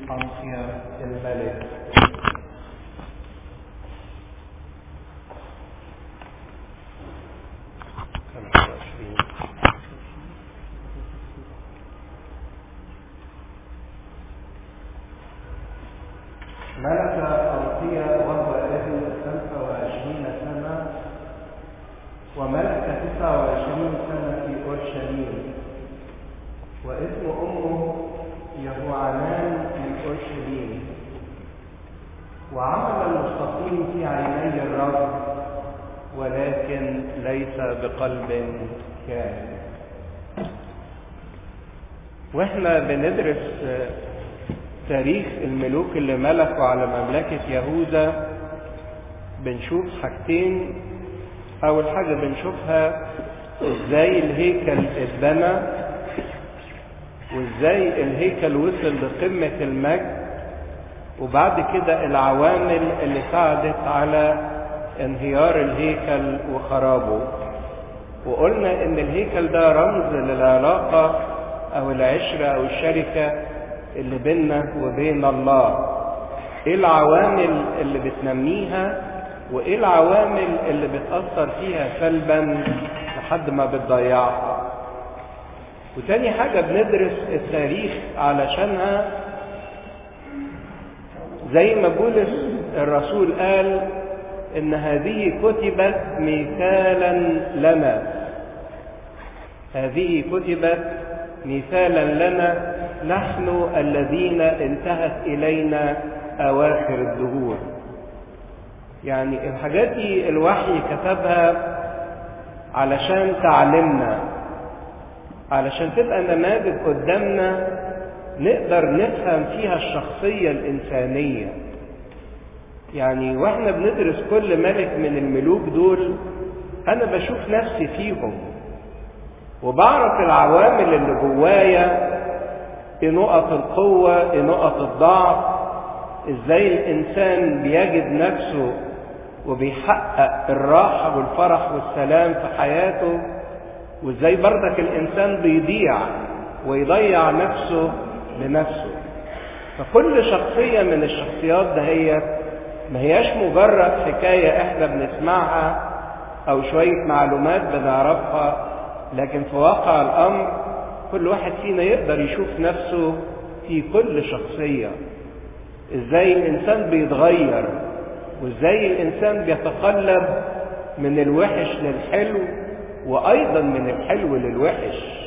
أنصية الملك ملك أنصية وهو ابن 25 سنة وملك 29 سنة في أورشليم واسم أمه يهوعنان في أورشليم وعمل المستقيم في عيني الرب ولكن ليس بقلب كامل واحنا بندرس تاريخ الملوك اللي ملكوا على مملكة يهوذا بنشوف حاجتين أول حاجة بنشوفها ازاي الهيكل اتبنى وازاي الهيكل وصل لقمة المجد وبعد كده العوامل اللي ساعدت على انهيار الهيكل وخرابه وقلنا ان الهيكل ده رمز للعلاقة او العشرة او الشركة اللي بيننا وبين الله ايه العوامل اللي بتنميها وايه العوامل اللي بتأثر فيها سلبا لحد ما بتضيعها وتاني حاجة بندرس التاريخ علشانها زي ما بولس الرسول قال ان هذه كتبت مثالا لنا هذه كتبت مثالا لنا نحن الذين انتهت الينا اواخر الدهور يعني الحاجات دي الوحي كتبها علشان تعلمنا علشان تبقى نماذج قدامنا نقدر نفهم فيها الشخصية الإنسانية يعني واحنا بندرس كل ملك من الملوك دول أنا بشوف نفسي فيهم وبعرف العوامل اللي جوايا ايه نقط القوة ايه نقط الضعف ازاي الانسان بيجد نفسه وبيحقق الراحة والفرح والسلام في حياته وازاي بردك الانسان بيضيع ويضيع نفسه لنفسه فكل شخصية من الشخصيات دهيت ما هياش مجرد حكاية احنا بنسمعها او شوية معلومات بنعرفها لكن في واقع الامر كل واحد فينا يقدر يشوف نفسه في كل شخصية ازاي الانسان بيتغير وازاي الانسان بيتقلب من الوحش للحلو وايضا من الحلو للوحش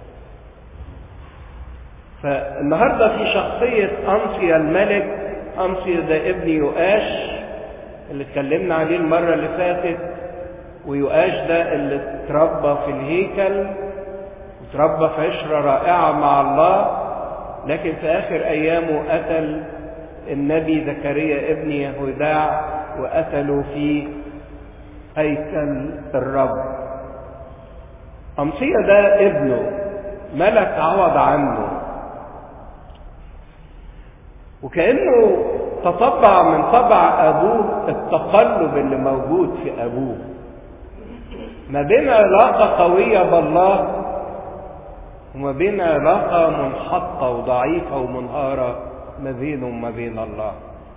فالنهارده في شخصية أنصيا الملك أنصيا ده ابن يؤاش اللي اتكلمنا عليه المرة اللي فاتت ويؤاش ده اللي اتربى في الهيكل وتربى في عشرة رائعة مع الله لكن في آخر أيامه قتل النبي زكريا ابن يهوداع وقتلوا في هيكل الرب أمصية ده ابنه ملك عوض عنه وكأنه تطبع من طبع أبوه التقلب اللي موجود في أبوه ما بين علاقة قوية بالله وما بين علاقة منحطة وضعيفة ومنهارة ما بينه وما بين الله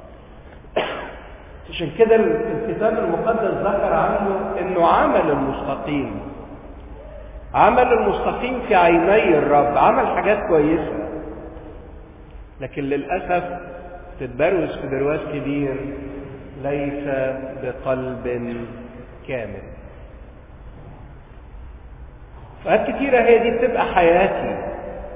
عشان كده الكتاب المقدس ذكر عنه انه عمل المستقيم عمل المستقيم في عيني الرب عمل حاجات كويسة لكن للأسف تتبروز في برواز كبير ليس بقلب كامل فوقات كتيرة هي دي بتبقى حياتي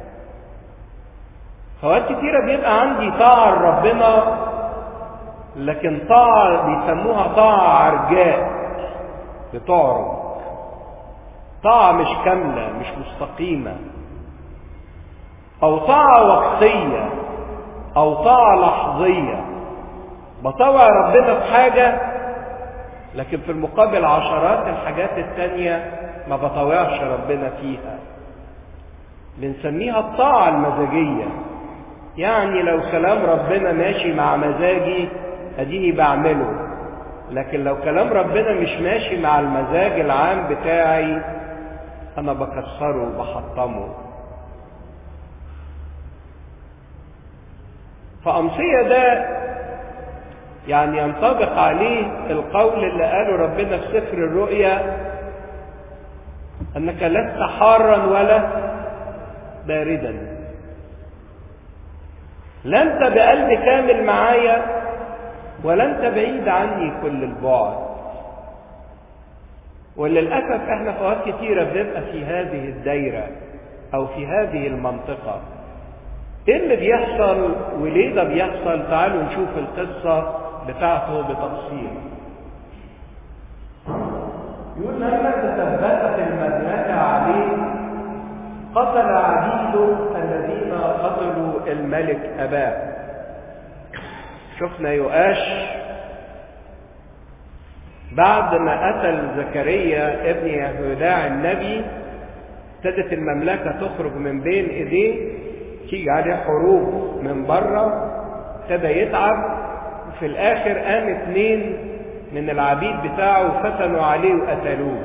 فوقات كتيرة بيبقى عندي طاعة لربنا لكن طاعة بيسموها طاعة عرجاء بتعرض طاعة مش كاملة مش مستقيمة أو طاعة وقتية أو طاعة لحظية بطوع ربنا في حاجة لكن في المقابل عشرات الحاجات التانية ما بطوعش ربنا فيها بنسميها الطاعة المزاجية يعني لو كلام ربنا ماشي مع مزاجي اديني بعمله لكن لو كلام ربنا مش ماشي مع المزاج العام بتاعي انا بكسره وبحطمه فأمصية ده يعني ينطبق عليه القول اللي قاله ربنا في سفر الرؤيا أنك لست حارا ولا باردا لا أنت بقلب كامل معايا ولا أنت بعيد عني كل البعد وللأسف احنا في أوقات كتيرة بنبقى في هذه الدايرة أو في هذه المنطقة ايه اللي بيحصل وليه ده بيحصل تعالوا نشوف القصة بتاعته بتفصيل يقول لما تثبتت المملكة عليه قتل عبيده الذين قتلوا الملك أباه شفنا يؤاش بعد ما قتل زكريا ابن يهوداع النبي ابتدت المملكة تخرج من بين ايديه تيجي عليه حروب من بره ابتدى يتعب وفي الاخر قام اتنين من العبيد بتاعه فتنوا عليه وقتلوه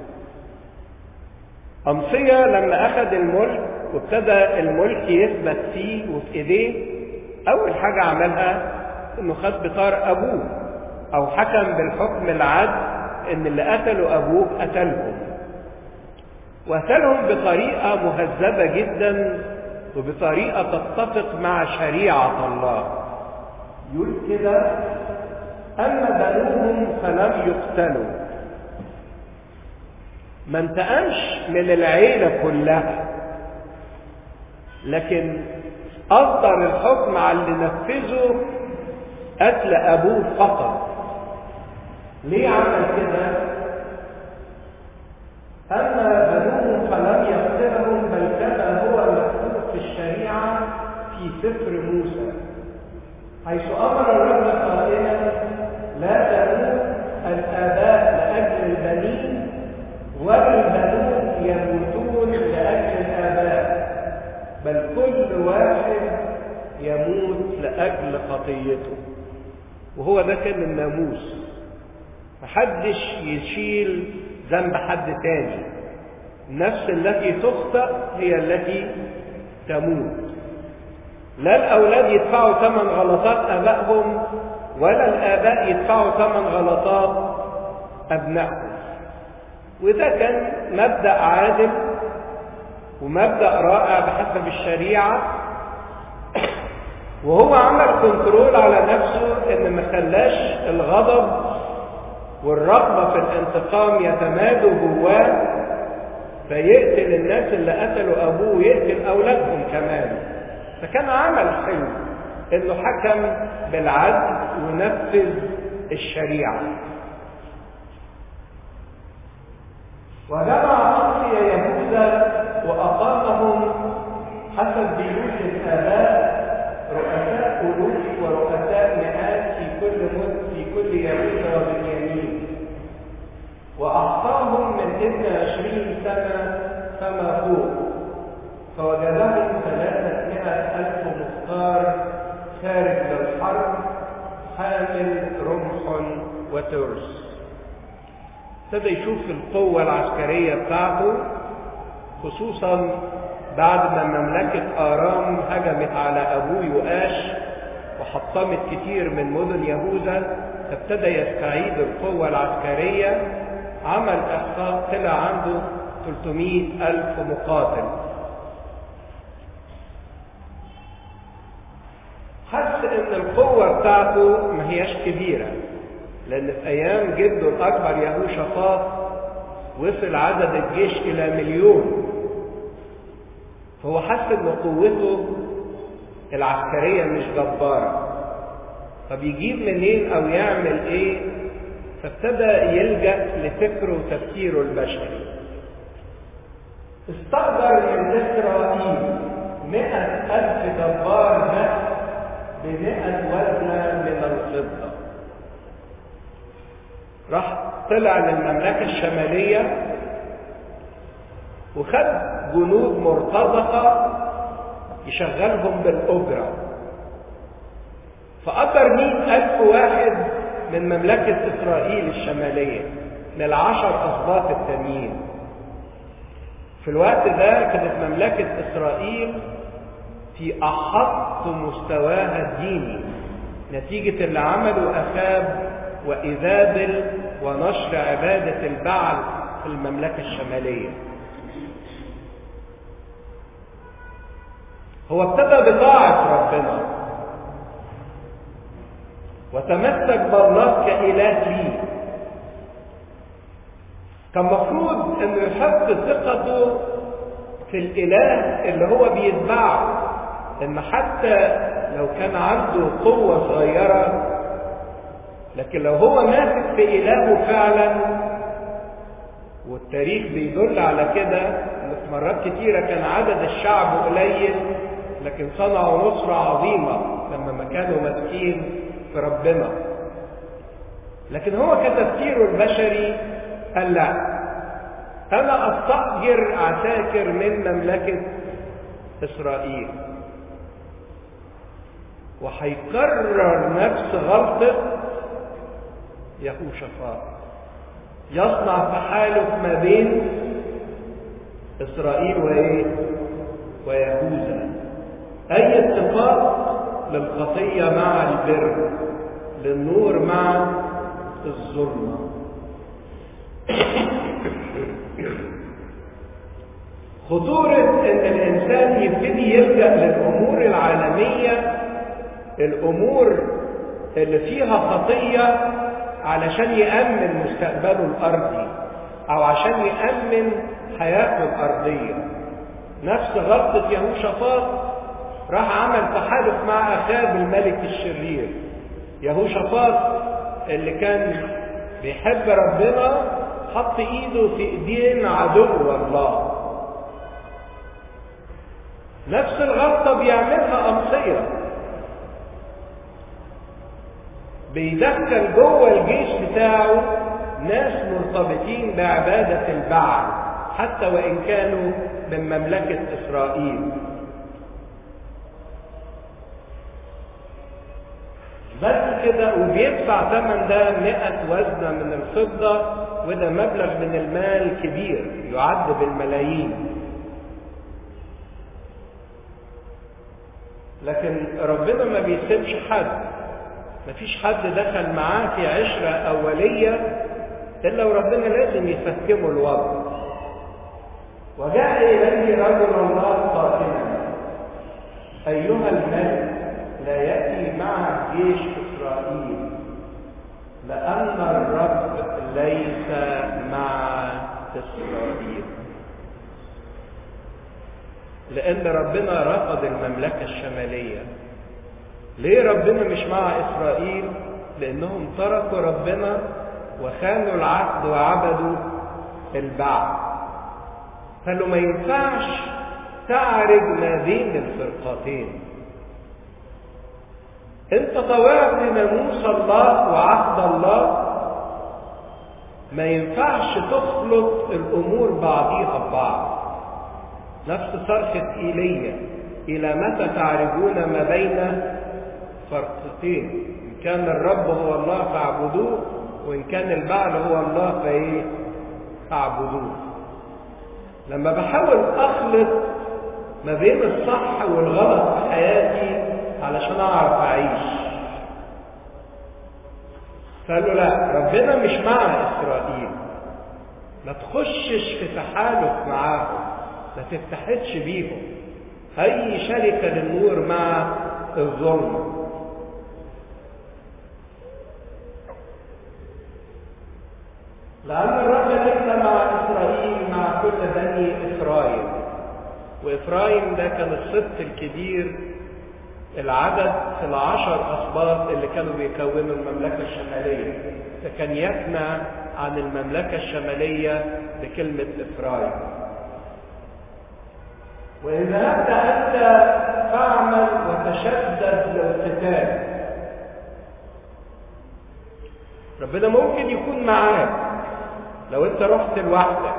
أمصية لما أخذ الملك وابتدى الملك يثبت فيه وفي إيديه أول حاجة عملها إنه خد بطار أبوه أو حكم بالحكم العدل إن اللي قتلوا أبوه قتلهم وقتلهم بطريقة مهذبة جدا وبطريقة تتفق مع شريعة الله يقول كده أما بنوهم فلم يقتلوا ما انتقمش من العيلة كلها لكن أصدر الحكم على اللي نفذه قتل أبوه فقط ليه عمل كده؟ أما بنوهم فلم يقتلهم بل كما هو مكتوب في الشريعة في سفر موسى حيث أمر الرب قائلا لا تموت الآباء لأجل البنين ولا البنون يموتون لأجل الآباء بل كل واحد يموت لأجل خطيته وهو ده كان الناموس محدش يشيل ذنب حد تاني النفس التي تخطأ هي التي تموت لا الأولاد يدفعوا ثمن غلطات آبائهم ولا الآباء يدفعوا ثمن غلطات أبنائهم وده كان مبدأ عادل ومبدأ رائع بحسب الشريعة وهو عمل كنترول على نفسه ان ما خلاش الغضب والرغبة في الانتقام يتمادوا جواه فيقتل الناس اللي قتلوا ابوه ويقتل اولادهم كمان فكان عمل حلو انه حكم بالعدل ونفذ الشريعه وجمع أنصية يهوذا وأقامهم حسب بيوت الآباء رؤساء ألوف ورؤساء مئات في كل مد في كل يهوذا وبنيامين وأعطاهم من ابن عشرين سنة فما فوق فوجدهم ثلاثمائة ألف مختار خارج للحرب حامل رمح وترس ابتدى يشوف القوة العسكرية بتاعته خصوصا بعد ما مملكة آرام هجمت على أبوه يؤاش وحطمت كتير من مدن يهوذا فابتدى يستعيد القوة العسكرية عمل إحصاء طلع عنده 300 ألف مقاتل حس إن القوة بتاعته ما هياش كبيرة لأن في أيام جده الأكبر يهوشافاط وصل عدد الجيش إلى مليون فهو حس إن قوته العسكرية مش جبارة طب يجيب منين أو يعمل إيه فابتدى يلجأ لفكره وتفكيره البشري استأجر من إسرائيل مئة ألف جبار نفس بمئة وزنة من الفضة راح طلع للمملكة الشمالية وخد جنود مرتزقة يشغلهم بالأجرة فأجر مئة ألف واحد من مملكة إسرائيل الشمالية من العشر أسباط التانيين في الوقت ده كانت مملكة إسرائيل في أحط مستواها الديني نتيجة اللي عمله أخاب وإذابل ونشر عبادة البعل في المملكة الشمالية هو ابتدى بطاعة ربنا وتمسك بالله كإله ليه كان مفروض انه يحط ثقته في الاله اللي هو بيتبعه ان حتى لو كان عنده قوة صغيرة لكن لو هو ماسك في الهه فعلا والتاريخ بيدل على كده ان في مرات كتيرة كان عدد الشعب قليل لكن صنعوا نصرة عظيمة لما ما كانوا ماسكين في ربنا لكن هو كتفكيره البشري قال لا انا استأجر عساكر من مملكة اسرائيل وهيكرر نفس غلطة يهوشافاط يصنع تحالف ما بين اسرائيل وايه ويهوذا اي اتفاق للخطية مع البر للنور مع الظلمه خطورة ان الانسان يبتدي يلجأ للامور العالمية الامور اللي فيها خطية علشان يأمن مستقبله الارضي او عشان يأمن حياته الارضية نفس غلطة يهوشافاط راح عمل تحالف مع اخاب الملك الشرير يهوشافاط اللي كان بيحب ربنا حط ايده في ايدين عدو الله نفس الغلطة بيعملها أمصية بيدخل جوه الجيش بتاعه ناس مرتبطين بعبادة البعل حتى وإن كانوا من مملكة إسرائيل بس كده وبيدفع ثمن ده مئة وزنة من الفضة وده مبلغ من المال كبير يعد بالملايين لكن ربنا ما بيسيبش حد ما فيش حد دخل معاه في عشرة أولية إلا وربنا لازم يفهمه الوضع وجاء إليه رجل الله قائلا أيها الملك لا يأتي معك جيش إسرائيل لأن الرب ليس مع إسرائيل لأن ربنا رفض المملكة الشمالية ليه ربنا مش مع إسرائيل لأنهم تركوا ربنا وخانوا العهد وعبدوا البعض قالوا ما ينفعش تعرج ما بين الفرقتين انت طوعت ناموس الله وعهد الله ما ينفعش تخلط الامور بعضيها ببعض نفس صرخة ايليا الى متى تعرجون ما بين فرقتين ان كان الرب هو الله فاعبدوه وان كان البعل هو الله فايه فاعبدوه لما بحاول اخلط ما بين الصح والغلط في حياتي علشان اعرف اعيش قالوا لا ربنا مش مع اسرائيل ما تخشش في تحالف معاهم ما تتحدش بيهم اي شركة للنور مع الظلم لأن الرب ليس مع إسرائيل مع كل بني إسرائيل وإفرايم ده كان السبط الكبير العدد في العشر أسباط اللي كانوا بيكونوا المملكة الشمالية فكان يثنى عن المملكة الشمالية بكلمة إفرايم وإذا ذهبت أنت فاعمل وتشدد للقتال ربنا ممكن يكون معاك لو انت رحت لوحدك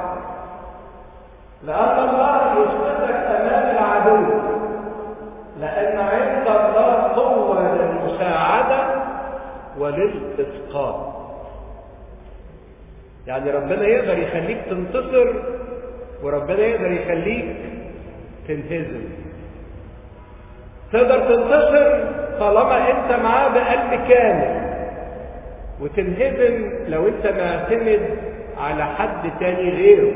لأن الله يثبتك أمام العدو لأن عند الله قوة للمساعدة وللإسقاط يعني ربنا يقدر يخليك تنتصر وربنا يقدر يخليك تنهزم تقدر تنتصر طالما انت معاه بقلب كامل وتنهزم لو انت معتمد على حد تاني غيره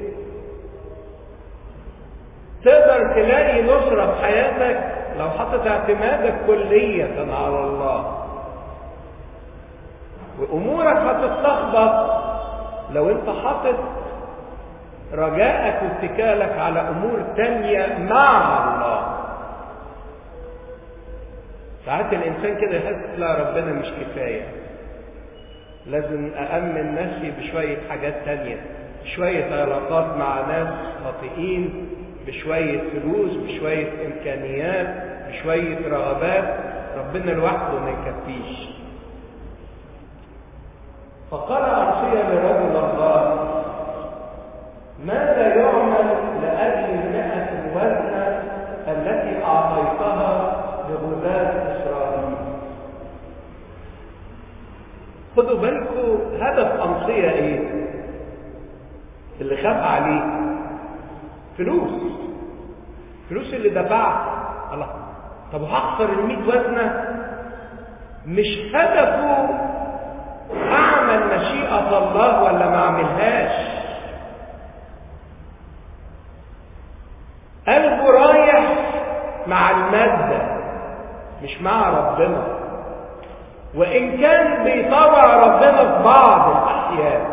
تقدر تلاقي نصرة في حياتك لو حطت اعتمادك كلية على الله وامورك هتتلخبط لو انت حاطط رجائك واتكالك على امور تانية مع الله ساعات الانسان كده يحس لا ربنا مش كفايه لازم أأمن نفسي بشوية حاجات تانية بشوية علاقات مع ناس خاطئين بشوية فلوس بشوية إمكانيات بشوية رغبات ربنا لوحده ما يكفيش فقال عصية لرجل الله ماذا يعمل لأجل المئة الوزنة التي أعطيتها لغزاة إسرائيل خدوا بالكم هدف أمصية إيه؟ اللي خاف عليه فلوس فلوس اللي دفعها الله طب وهخسر ال 100 وزنة مش هدفه أعمل مشيئة الله ولا ما أعملهاش قلبه رايح مع المادة مش مع ربنا وإن كان بيطوع ربنا في بعض الأحيان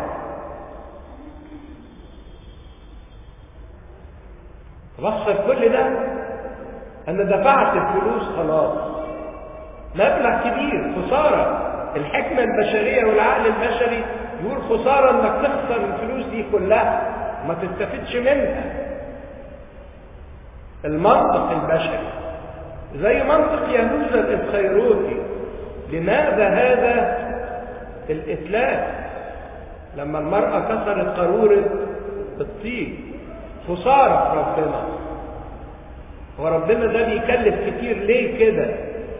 بخسر كل ده أنا دفعت الفلوس خلاص مبلغ كبير خسارة الحكمة البشرية والعقل البشري يقول خسارة انك تخسر الفلوس دي كلها ما تستفدش منها المنطق البشري زي منطق يهوذا الإسخيروطي لماذا هذا الإتلاف لما المرأة كسرت قارورة الطين خسارة في ربنا هو ربنا ده بيكلف كتير ليه كده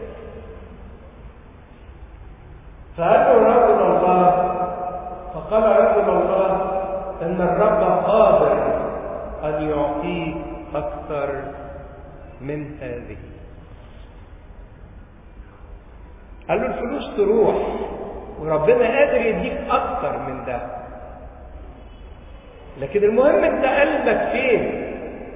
فقال له رجل الله فقال رجل الله ان الرب قادر ان يعطيك اكثر من هذه قال له الفلوس تروح وربنا قادر يديك اكتر من ده لكن المهم انت قلبك فين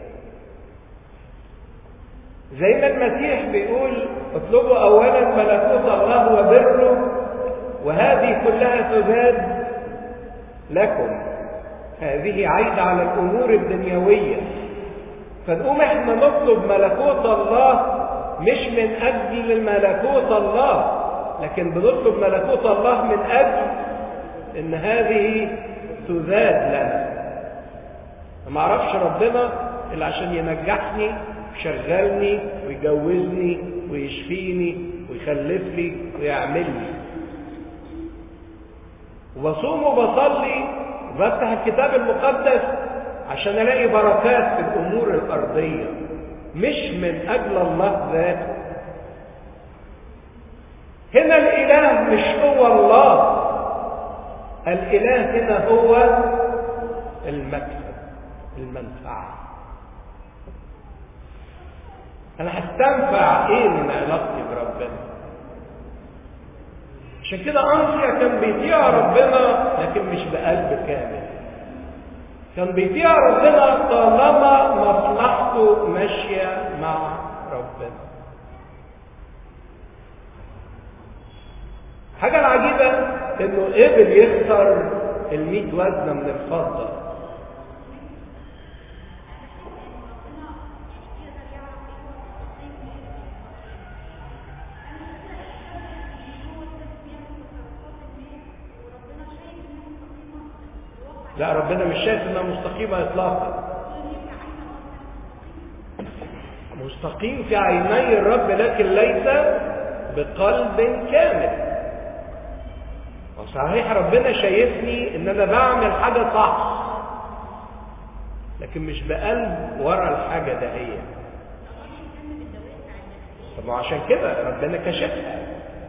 زي ما المسيح بيقول اطلبوا اولا ملكوت الله وبره وهذه كلها تزاد لكم هذه عايدة على الأمور الدنيوية فنقوم احنا نطلب ملكوت الله مش من أجل ملكوت الله لكن بنطلب ملكوت الله من أجل إن هذه تزاد لنا ما اعرفش ربنا إلا عشان ينجحني ويشغلني ويجوزني ويشفيني ويخلف لي ويعمل لي وبصوم وبصلي وبفتح الكتاب المقدس عشان الاقي بركات في الامور الارضيه مش من اجل الله ذاته هنا الاله مش هو الله الاله هنا هو المكسب المنفعه انا هستنفع ايه من علاقتي بربنا عشان كده أنصيا كان بيطيع ربنا لكن مش بقلب كامل كان بيطيع ربنا طالما مصلحته ماشية مع ربنا حاجة العجيبة انه قبل يخسر الميت وزنة من الفضة لا ربنا مش شايف انها مستقيمة اطلاقا مستقيم في عيني الرب لكن ليس بقلب كامل وصحيح ربنا شايفني ان انا بعمل حاجة صح لكن مش بقلب ورا الحاجة ده هي طب عشان كده ربنا كشفها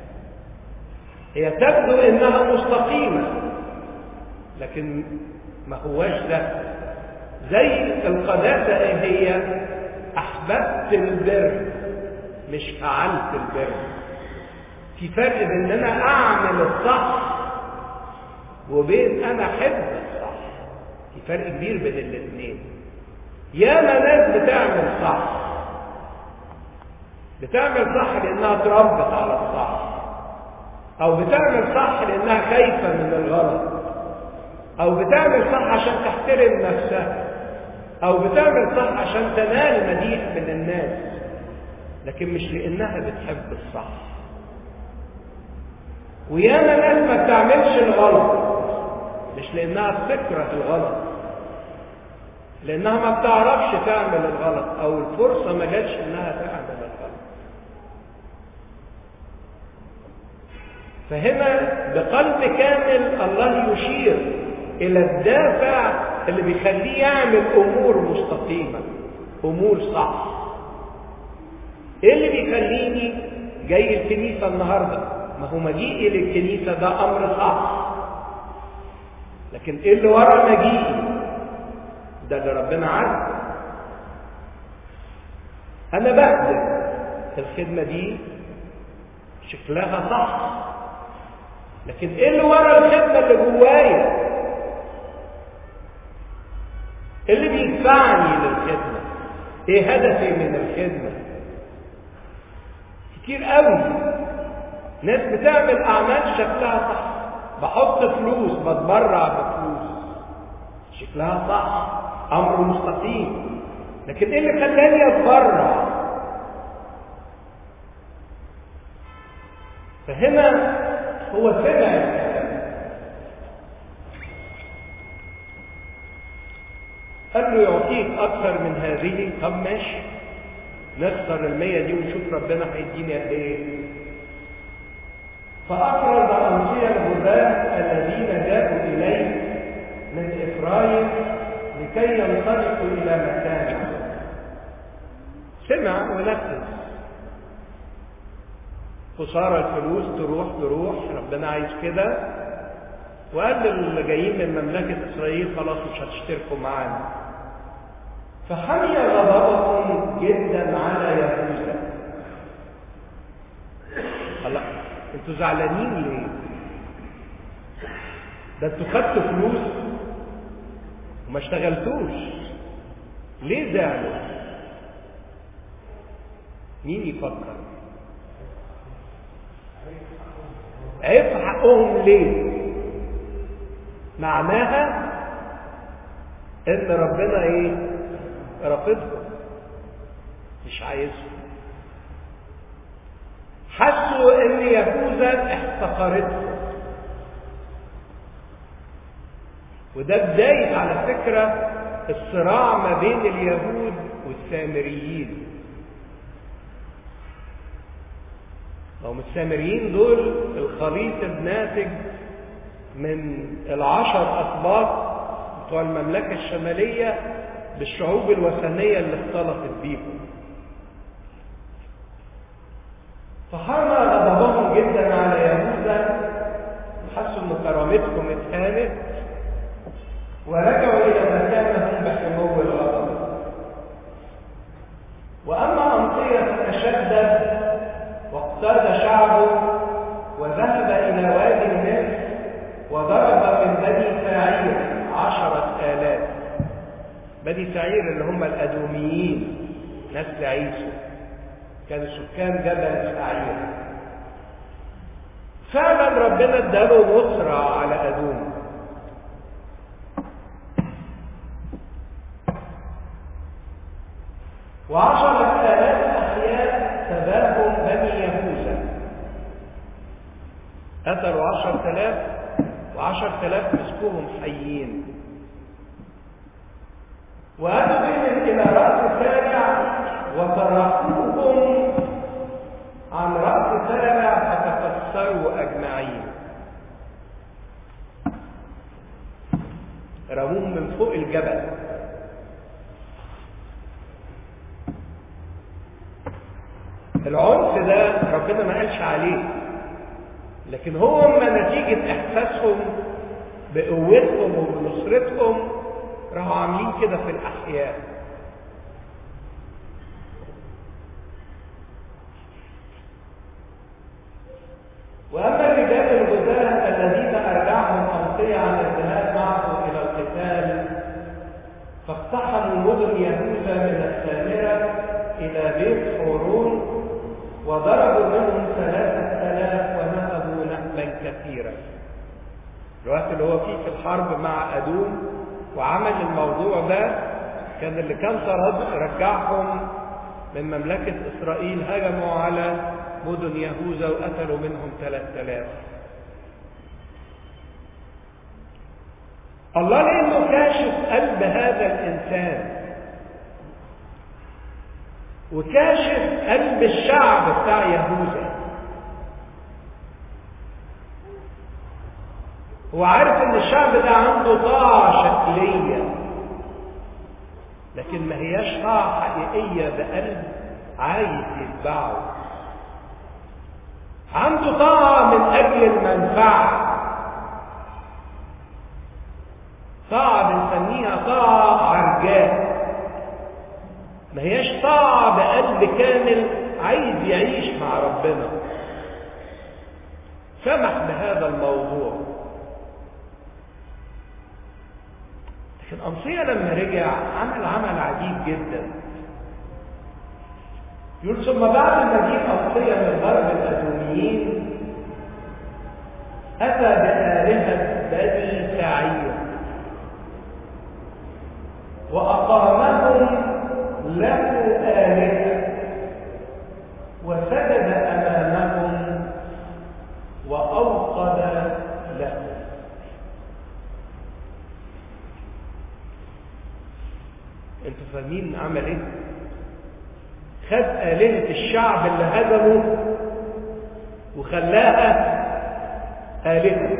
هي تبدو انها مستقيمة لكن ما هواش ده زي القداسة ايه هي احببت البر مش فعلت البر في فرق بين ان انا اعمل الصح وبين انا احب الصح في فرق كبير بين الاثنين ياما ناس بتعمل صح بتعمل صح لانها اتربت على الصح او بتعمل صح لانها خايفه من الغلط او بتعمل صح عشان تحترم نفسها او بتعمل صح عشان تنال مديح من الناس لكن مش لانها بتحب الصح وياما ناس ما بتعملش الغلط مش لانها بتكره الغلط لانها ما بتعرفش تعمل الغلط او الفرصه ما جاتش انها تعمل الغلط فهنا بقلب كامل الله يشير الى الدافع اللي بيخليه يعمل امور مستقيمه امور صح ايه اللي بيخليني جاي الكنيسه النهارده ما هو مجيئي للكنيسه ده امر صح لكن ايه اللي ورا مجيئي ده اللي ربنا عارفه انا بخدم الخدمه دي شكلها صح لكن ايه اللي ورا الخدمه اللي جوايا اللي بيدفعني للخدمه ايه هدفي من الخدمه كتير قوي ناس بتعمل اعمال شكلها صح بحط فلوس بتبرع بفلوس شكلها صح امر مستقيم لكن ايه اللي خلاني اتبرع فهنا هو سمع الكلام قال له يعطيك اكثر من هذه طب ماشي نخسر المية دي ونشوف ربنا هيديني قد ايه فأفرز أنصية الغزاة الذين جاءوا إليه من إفرايم لكي ينطلقوا إلى مكانه سمع ونفذ خسارة الفلوس تروح تروح ربنا عايز كده وقال للي جايين من مملكة إسرائيل خلاص مش هتشتركوا معانا فحمي غضبهم جدا على يهوذا الله انتوا زعلانين ليه ده انتوا خدتوا فلوس وما اشتغلتوش ليه زعلوا مين يفكر عيب في حقهم ليه معناها ان ربنا ايه رافضهم مش عايزهم حسوا ان يهوذا احتقرتهم وده بداية على فكرة الصراع ما بين اليهود والسامريين هم السامريين دول الخليط الناتج من العشر أسباط بتوع المملكة الشمالية بالشعوب الوثنية اللي اختلطت بيهم فحرم غضبهم جدا على يهوذا وحسوا ان كرامتهم اتهانت ورجعوا الى مكانهم بحمو الغضب واما امطيه فتشدد واقتاد شعبه وذهب الى وادي الناس وضرب من بني سعير عشرة آلاف بني سعير اللي هم الأدوميين نسل عيسو كانوا سكان جبل سعير فعلا ربنا اداله نصرة على أدوم وعشرة آلاف أحياء تباهم بني يهوذا قتلوا عشرة آلاف وعشرة آلاف مسكوهم حيين وأتوا بهم إلى رأس سارع وتركوهم عن رأس سارع فتكسروا أجمعين رموهم من فوق الجبل العنف ده ربنا ما قالش عليه لكن هو اما نتيجة احساسهم بقوتهم وبنصرتهم راحوا عاملين كده في الاحياء وأما الرجال الغزاة الذين أرجعهم أمطية عن الذهاب معه إلى القتال فاقتحموا مدن يهوذا من السامرة إلى بيت حورون وضربوا منهم ثلاثة آلاف ونهبوا نهبا كثيرا الوقت اللي هو فيه في الحرب مع أدوم وعمل الموضوع ده كان اللي كان طرد رجعهم من مملكة إسرائيل هجموا على مدن يهوذا وقتلوا منهم ثلاثة آلاف الله لأنه كاشف قلب هذا الإنسان وكاشف قلب الشعب بتاع يهوذا هو عارف ان الشعب ده عنده طاعة شكلية لكن ما هياش طاعة حقيقية بقلب عايز يتبعه عنده طاعة من أجل المنفعة طاعة بنسميها طاعة عرجاء ما هياش طاعة بقلب كامل عايز يعيش مع ربنا سمح بهذا الموضوع لكن أمصية لما رجع عمل عمل عجيب جدا يقول ثم بعد مجيء أمصية من غرب الأدوميين أتى بآلهة بني سعير وأقامهم له آلهة وسجد أمامهم وأوقد له انتوا فاهمين عمل ايه خد آلهة الشعب اللي هدمه وخلاها آلهة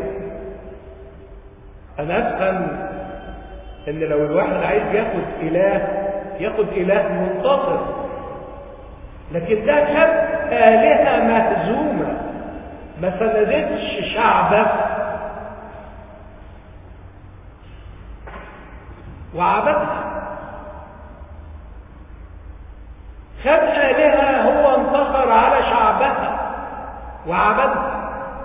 أنا أفهم إن لو الواحد عايز ياخد إله ياخد إله منتصر لكن ده خد آلهة مهزومة ما سندتش شعبه وعبدها خد آلهة هو انتصر على شعبها وعبدها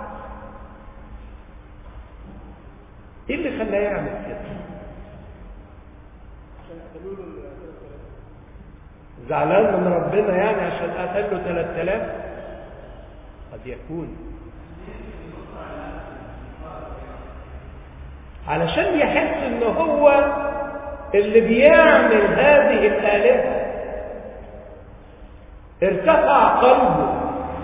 ايه اللي خلاه يعمل كده زعلان من ربنا يعني عشان قتل له 3000 قد يكون علشان يحس ان هو اللي بيعمل هذه الآلهة ارتفع قلبه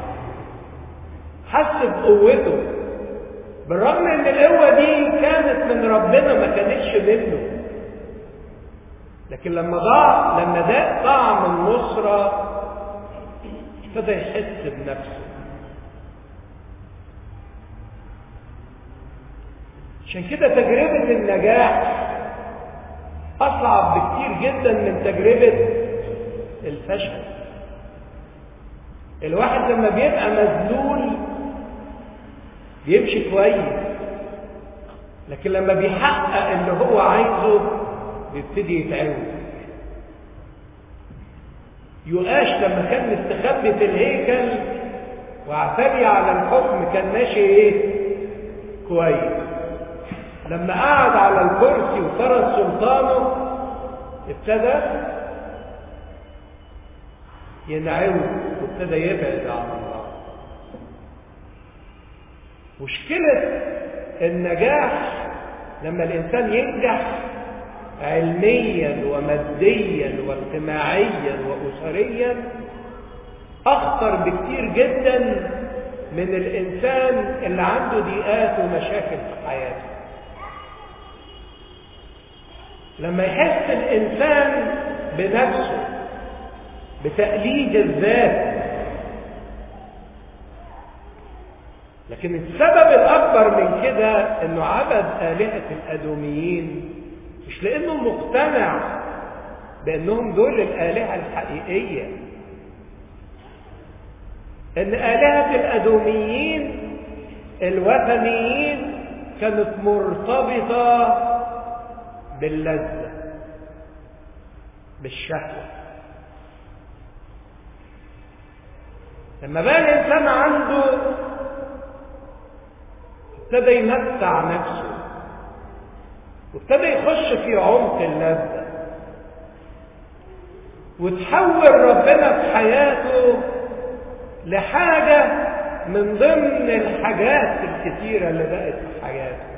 حس بقوته بالرغم ان القوة دي كانت من ربنا ما كانتش منه لكن لما ضاع لما ذاق طعم النصرة ابتدى يحس بنفسه عشان كده تجربة النجاح أصعب بكتير جدا من تجربة الفشل الواحد لما بيبقى مذلول بيمشي كويس لكن لما بيحقق اللي هو عايزه بيبتدي يتعوج يؤاش لما كان مستخبي في الهيكل واعتدي على الحكم كان ماشي ايه كويس لما قعد على الكرسي وفرض سلطانه ابتدى ينعوج وابتدى يبعد عن الله مشكلة النجاح لما الإنسان ينجح علميا وماديا واجتماعيا وأسريا أخطر بكتير جدا من الإنسان اللي عنده ضيقات ومشاكل في حياته لما يحس الإنسان بنفسه بتأليج الذات لكن السبب الأكبر من كده إنه عبد آلهة الأدوميين مش لأنه مقتنع بأنهم دول الآلهة الحقيقية إن آلهة الأدوميين الوثنيين كانت مرتبطة باللذة بالشهوة لما بقى الإنسان عنده وابتدى يمتع نفسه وابتدى يخش في عمق اللذة وتحول ربنا في حياته لحاجة من ضمن الحاجات الكتيرة اللي بقت في حياته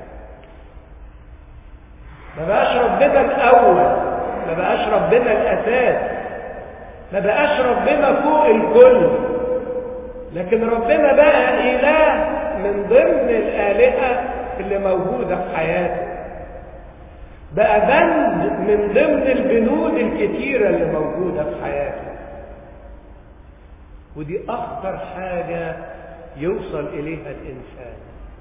ما بقاش ربنا الأول ما بقاش ربنا الأساس ما بقاش ربنا فوق الكل لكن ربنا بقى إله من ضمن الآلهة اللي موجودة في حياته بقى بند من ضمن البنود الكتيرة اللي موجودة في حياته ودي أخطر حاجة يوصل إليها الإنسان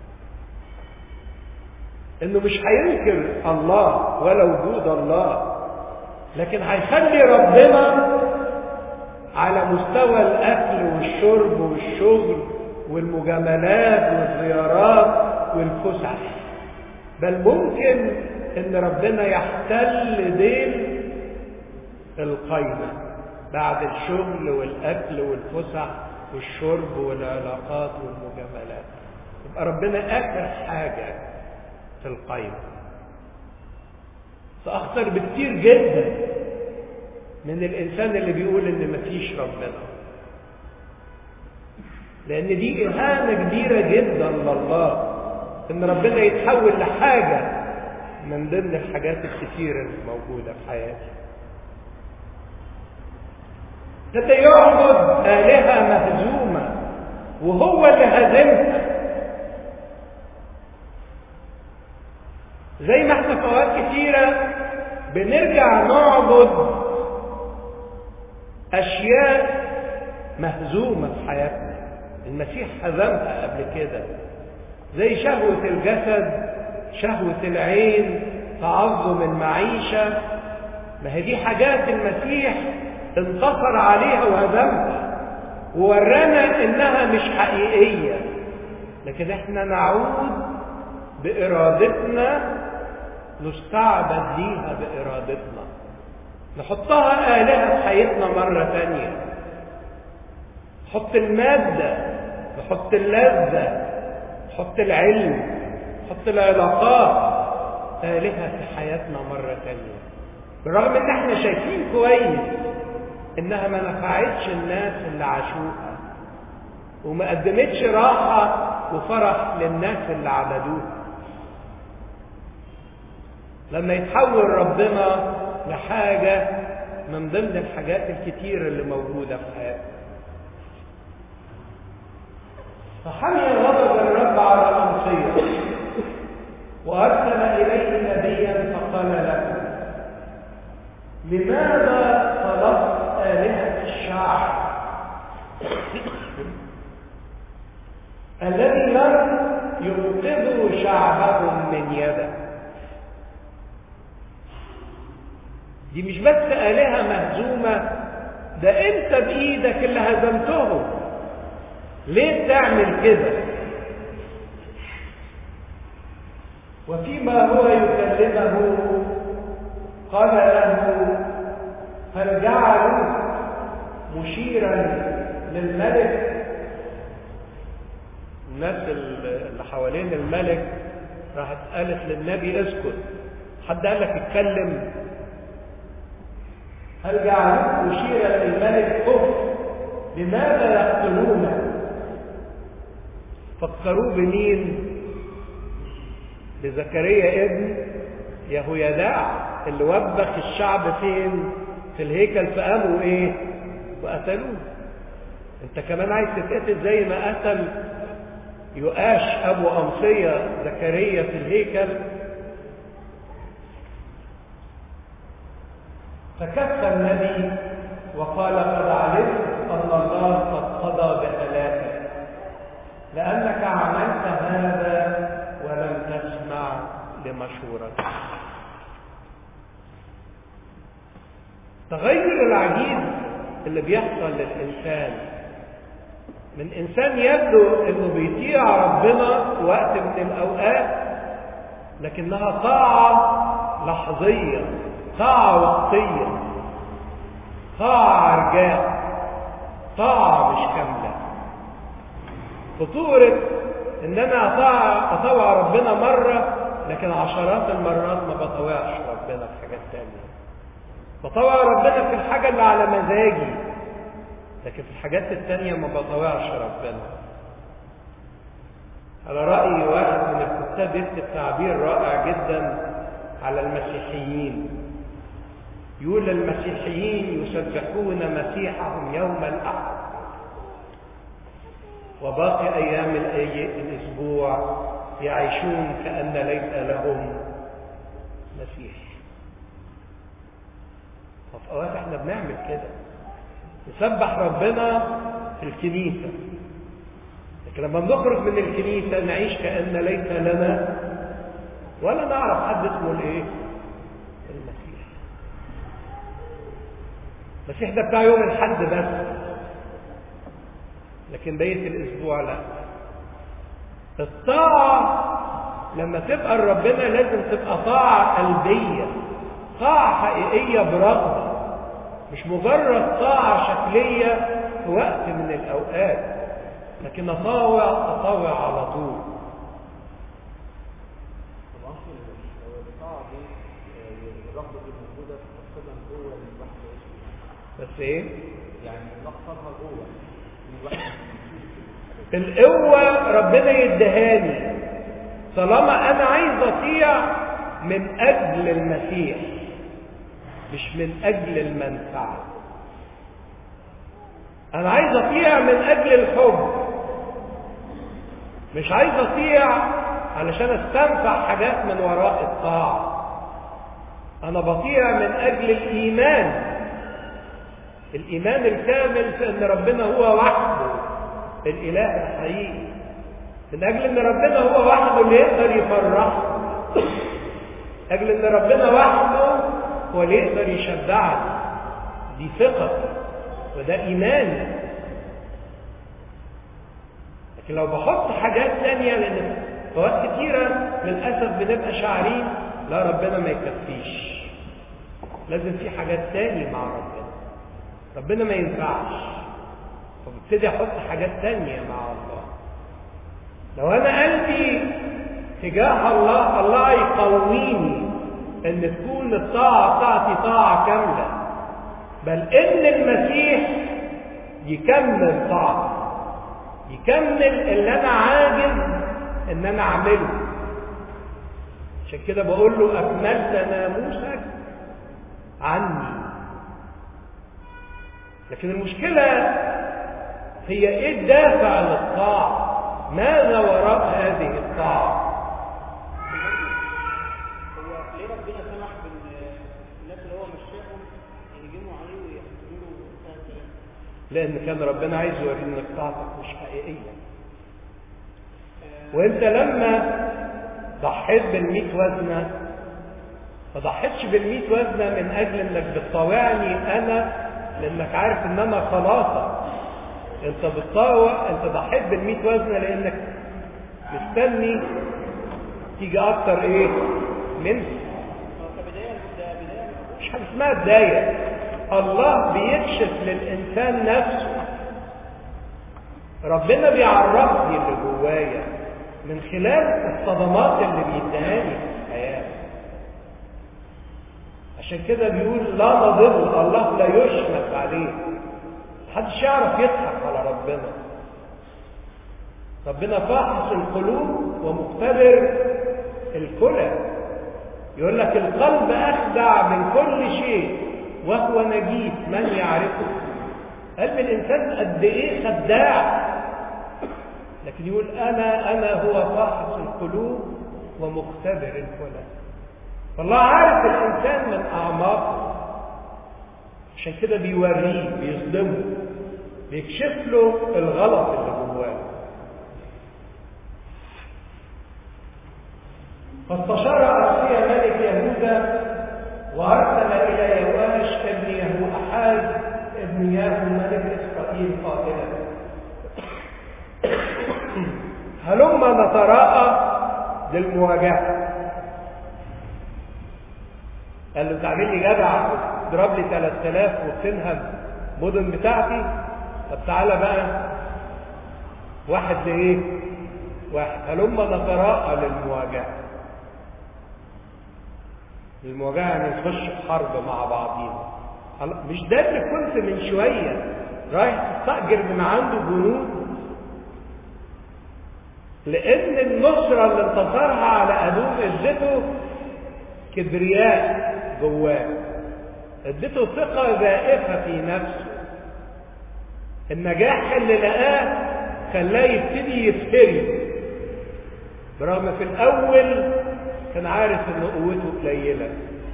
إنه مش هينكر الله ولا وجود الله لكن هيخلي ربنا على مستوى الأكل والشرب والشغل والمجاملات والزيارات والفسح بل ممكن ان ربنا يحتل ديل القايمه بعد الشغل والاكل والفسح والشرب والعلاقات والمجاملات يبقى ربنا اخر حاجه في القايمه فاخطر بكتير جدا من الانسان اللي بيقول ان مفيش ربنا لان دي اهانه كبيره جدا لله ان ربنا يتحول لحاجه من ضمن الحاجات الكتيرة اللي موجودة في حياتي ابتدى يعبد آلهة مهزومة وهو اللي هزمها زي ما احنا في اوقات كتيرة بنرجع نعبد أشياء مهزومة في حياتنا المسيح هزمها قبل كده زي شهوة الجسد شهوة العين تعظم المعيشة ما هي دي حاجات المسيح انتصر عليها وهزمها وورانا انها مش حقيقية لكن احنا نعود بارادتنا نستعبد ليها بارادتنا نحطها آلهة في حياتنا مرة تانية نحط المادة نحط اللذة نحط العلم نحط العلاقات آلهة في حياتنا مرة تانية بالرغم ان احنا شايفين كويس انها ما نفعتش الناس اللي عاشوها وما قدمتش راحة وفرح للناس اللي عبدوها لما يتحول ربنا لحاجة من ضمن الحاجات الكتيرة اللي موجودة في حياتنا فحمي غضب الرب على الأمصية وأرسل إليه نبيا فقال له لماذا طلبت آلهة الشعب الذي لم ينقذوا شعبهم من يدك دي مش بس آلهة مهزومة ده انت بإيدك اللي هزمتهم ليه تعمل كده وفيما هو يكلمه قال له هل جعلوا مشيرا للملك الناس اللي حوالين الملك راحت قالت للنبي اسكت حد قال لك اتكلم هل جعلوه مشيرا للملك كفر لماذا يقتلونه فكروه بمين بزكريا ابن يهويداع اللي وبخ الشعب فين في الهيكل فقاموا ايه وقتلوه انت كمان عايز تتقتل زي ما قتل يؤاش ابو امصيه زكريا في الهيكل فكف النبي وقال قد علمت ان الله قد قضى بهلاكك لانك عملت هذا ولم تسمع لمشورتي التغير العجيب اللي بيحصل للإنسان من إنسان يبدو إنه بيطيع ربنا وقت من الأوقات لكنها طاعة لحظية طاعة وقتية طاعة عرجاء طاعة مش كاملة خطورة ان انا اطاع اطوع ربنا مره لكن عشرات المرات ما بطوعش ربنا في حاجات تانية بطوع ربنا في الحاجه اللي على مزاجي لكن في الحاجات التانية ما بطوعش ربنا على رأي واحد من الكتاب يكتب تعبير رائع جدا على المسيحيين يقول المسيحيين يسبحون مسيحهم يوم الأحد وباقي أيام الأسبوع يعيشون كأن ليس لهم مسيح ففي أوقات احنا بنعمل كده نسبح ربنا في الكنيسة لكن لما بنخرج من الكنيسة نعيش كأن ليس لنا ولا نعرف حد اسمه الايه المسيح المسيح ده بتاع يوم الحد بس لكن بقية الأسبوع لا الطاعة لما تبقى لربنا لازم تبقى طاعة قلبية طاعة حقيقية برغبة مش مجرد طاعة شكلية في وقت من الأوقات لكن أطاوع أطاوع على طول بس ايه؟ يعني نقصدها جوه القوة ربنا يدهاني طالما أنا عايز أطيع من أجل المسيح مش من أجل المنفعة أنا عايز أطيع من أجل الحب مش عايز أطيع علشان أستنفع حاجات من وراء الطاعة أنا بطيع من أجل الإيمان الإيمان الكامل في أن ربنا هو وحده الإله الحقيقي من أجل أن ربنا هو وحده اللي يقدر يفرحنا أجل أن ربنا وحده هو اللي يقدر يشبعنا دي ثقة وده إيماني لكن لو بحط حاجات تانية لأن فوات كتيرة للأسف بنبقى شاعرين لا ربنا ما يكفيش لازم في حاجات تاني مع ربنا ربنا ما ينفعش فببتدي احط حاجات تانية مع الله لو انا قلبي تجاه الله الله يقويني ان تكون الطاعة بتاعتي طاعة كاملة بل ان المسيح يكمل طاعتي يكمل اللي انا عاجز ان انا اعمله عشان كده بقول له اكملت ناموسك عني لكن المشكلة هي ايه الدافع للطاعة ماذا وراء هذه الطاعة هو ليه ربنا سمح بالناس اللي هو مشاهم يهجموا عليه ويحكموا له بتاع الكلام لان كان ربنا عايز يورينا انك طاعتك مش حقيقية وانت لما ضحيت بالمئة وزنة ما ضحيتش بالمئة وزنة من اجل انك بتطاوعني انا لانك عارف ان انا خلاصك انت بتطاوع انت ضحيت بالمئة وزنة لانك مستني تيجي اكتر ايه منه هو كبداية ده بداية مش حاجه اسمها بدايه الله بيكشف للانسان نفسه ربنا بيعرفني اللي جوايا من خلال الصدمات اللي بيديهاني في الحياه عشان كده بيقول لا نضل الله لا يشمت عليه محدش يعرف يضحك على ربنا ربنا فاحص القلوب ومختبر الكلى يقول لك القلب أخدع من كل شيء وهو نجيس من يعرفه قلب الإنسان قد إيه خداع لكن يقول أنا أنا هو فاحص القلوب ومختبر الكلى فالله عارف الإنسان من أعماقه عشان كده بيوريه بيصدمه بيكشف له الغلط اللي جواه فاستشار أرسيا ملك يهوذا وأرسل إلى يواش ابن يهوأحاز ابن ياهو ملك إسرائيل قائلا هلما نتراءى للمواجهة قال له تعمل لي جدع اضرب لي 3000 وتنهب مدن بتاعتي طب تعالى بقى واحد لايه واحد هلما نتراءى للمواجهة المواجهة يعني نخش في حرب مع بعضينا مش ده اللي كنت من شوية رايح تستأجر من عنده جنود لأن النصرة اللي انتصرها على أدوم ادته كبرياء جواه ادته ثقة زائفة في نفسه النجاح اللي لقاه خلاه يبتدي يفتري برغم في الأول كان عارف إن قوته قليلة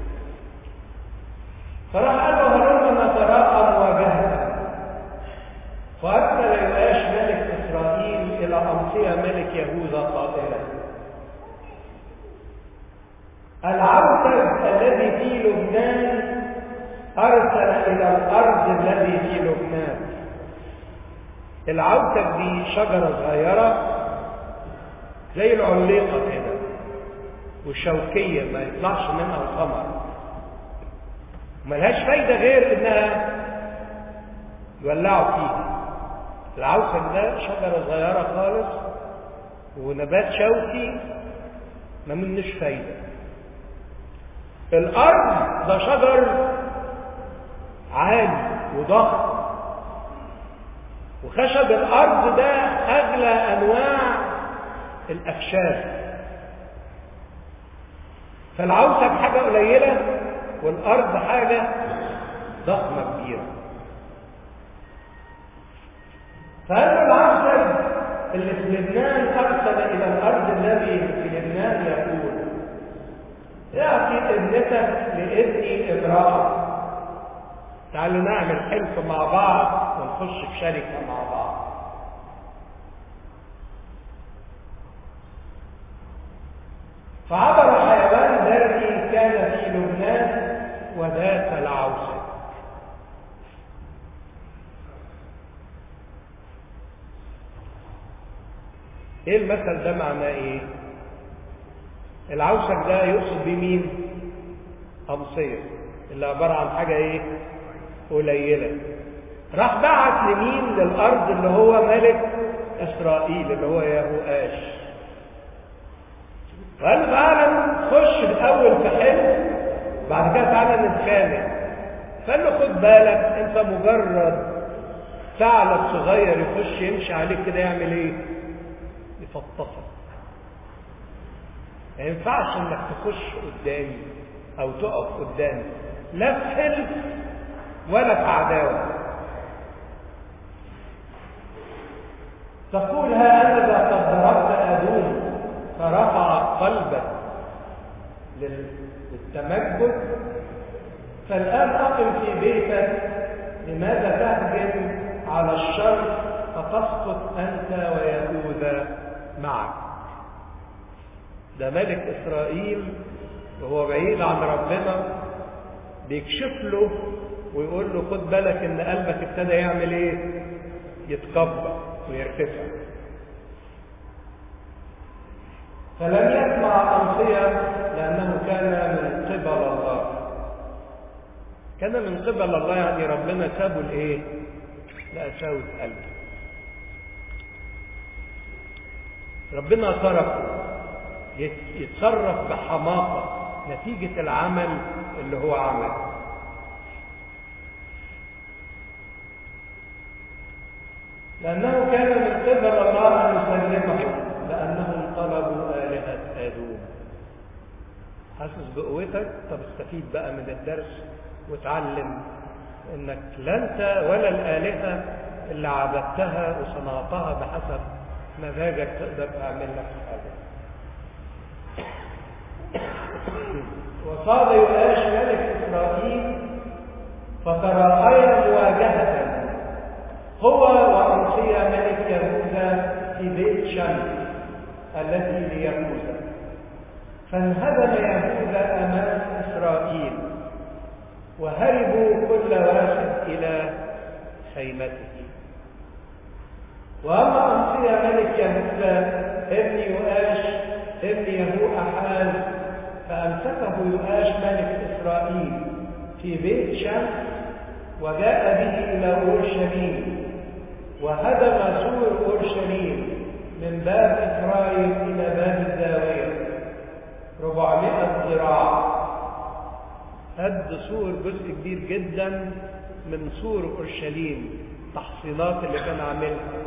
فراح قال له هلما نتراءى مواجهة فأرسل يؤاش ملك إسرائيل إلى أمصية ملك يهوذا قائلا العوتب الذي في لبنان أرسل إلى الأرض الذي في لبنان العوتب دي شجرة صغيرة زي العليقة كده وشوكية ما يطلعش منها الثمر ملهاش فايدة غير إنها يولعوا فيها العوسك ده شجرة صغيرة خالص ونبات شوكي ما منش فايدة الأرض ده شجر عالي وضخم وخشب الأرض ده أغلى أنواع الأخشاب فالعوسك حاجة قليلة والأرض حاجة ضخمة كبيرة فهذا العوسك اللي في لبنان أرسل إلى الأرض الذي في لبنان يقول اعطي ابنتك لابني امرأة تعالوا نعمل حلف مع بعض ونخش في شركة مع بعض فعبر حيوان بري كان في لبنان وذات العوسك ايه المثل ده معناه ايه العوسك ده يقصد بمين أمصية اللي عبارة عن حاجة ايه قليلة راح بعت لمين للأرض اللي هو ملك إسرائيل اللي هو يهوآش قال تعالى خش الأول في حلم بعد كده تعالى نتخانق قال له خد بالك انت مجرد ثعلب صغير يخش يمشي عليك كده يعمل ايه يفطسك ما ينفعش انك تخش قدامي او تقف قدامي لا في حلف ولا في عداوه تقول ها انا قد ضربت ادوم فرفع قلبك للتمجد فالان اقم في بيتك لماذا تهجم على الشر فتسقط انت ويهوذا معك ده ملك إسرائيل وهو بعيد عن ربنا بيكشف له ويقول له خد بالك إن قلبك ابتدى يعمل إيه؟ يتكبر ويرتفع. فلم يسمع أمصية لأنه كان من قبل الله. كان من قبل الله يعني ربنا سابه لإيه؟ لقساوة قلبه. ربنا تركه يتصرف بحماقة نتيجة العمل اللي هو عمله لأنه كان من قبل الله أن يسلمه لأنهم طلبوا آلهة آدوم حاسس بقوتك طب استفيد بقى من الدرس وتعلم انك لا انت ولا الآلهة اللي عبدتها وصنعتها بحسب مزاجك تقدر تعمل لك حاجة وصار يؤاش ملك إسرائيل فتراءيا مواجهة هو وأمصية ملك يهوذا في بيت شمس التي ليهوذا فانهزم يهوذا أمام إسرائيل وهربوا كل واحد إلى خيمته وأما أمصية ملك يهوذا ابن يؤاش ابن يهو أحاز فأمسكه يؤاش ملك إسرائيل في بيت شمس وجاء به إلى أورشليم وهدم سور أورشليم من باب إفرايم الخيل إلى باب الزاوية 400 ذراع هد سور جزء كبير جدا من سور اورشليم تحصينات اللي كان عاملها